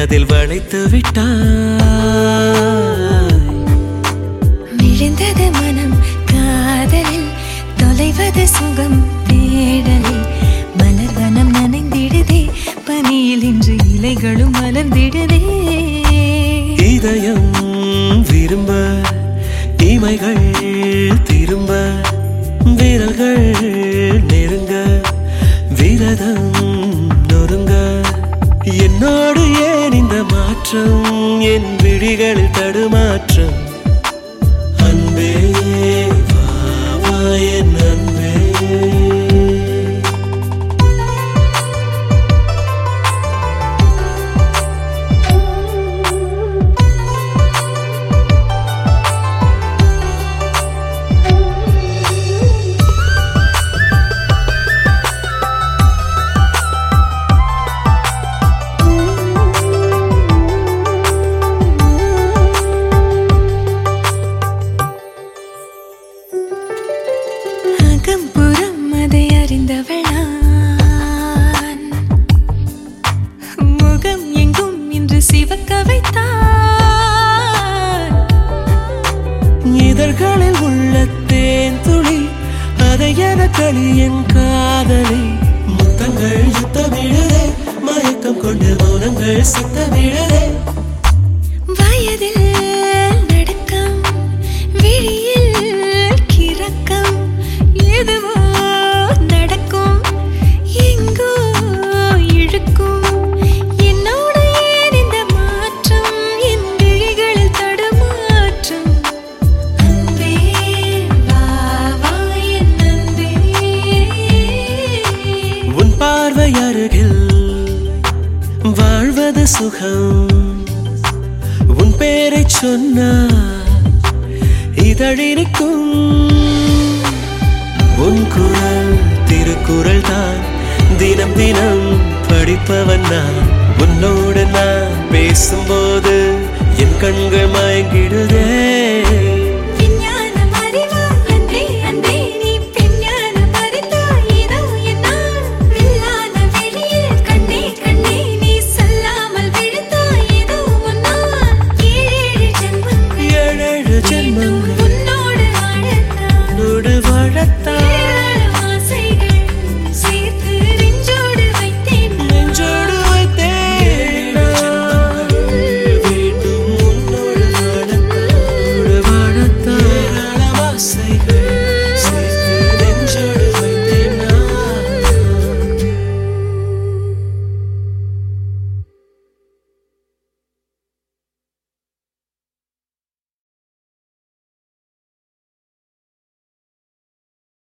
அதில் வளைத்து விட்டாய் விழுந்தது மனம் காதலில் தொலைவது சுகம் தேடலில் மலர்வனம் நனைந்திடுதே பனியில் இன்று இலைகளும் மலர்ந்திடுதே இதயம் விரும்ப இமைகள் திரும்ப விரல்கள் நெருங்க விரதம் நொறுங்க என்னோடு ஏன் இந்த மாற்றம் என் விழிகளில் தடுமாற்றம் அன்பே வா, வா என் அன்பே அகம்புறம் அதை அறிந்தவள் நான் முகம் எங்கும் இன்று சிவக்க வைத்தான் இதழ்களில் உள்ள தேன் துளி அதை என களி என் காதலி முத்தங்கள் யுத்தமிழதே மயக்கம் கொண்டு மௌனங்கள் சத்தமிழதே வயதில் நடுக்கம் விழியில் கிறக்கம் எதுவோ நடக்கும் எங்கோ இழுக்கும் என்னோட ஏன் இந்த மாற்றம் என் விழிகளில் தடுமாற்றம் அன்பே வா வா என் அன்பே உன் பார்வை அருகில் வாழ்வது சுகம் உன் பேரை சொன்னா இதழிருக்கும் உன் குரல் திருக்குறள் தான் தினம் தினம் படிப்பவன் நான் உன்னோடு நான் பேசும்போது என் கண்கள் மயங்கிடுதே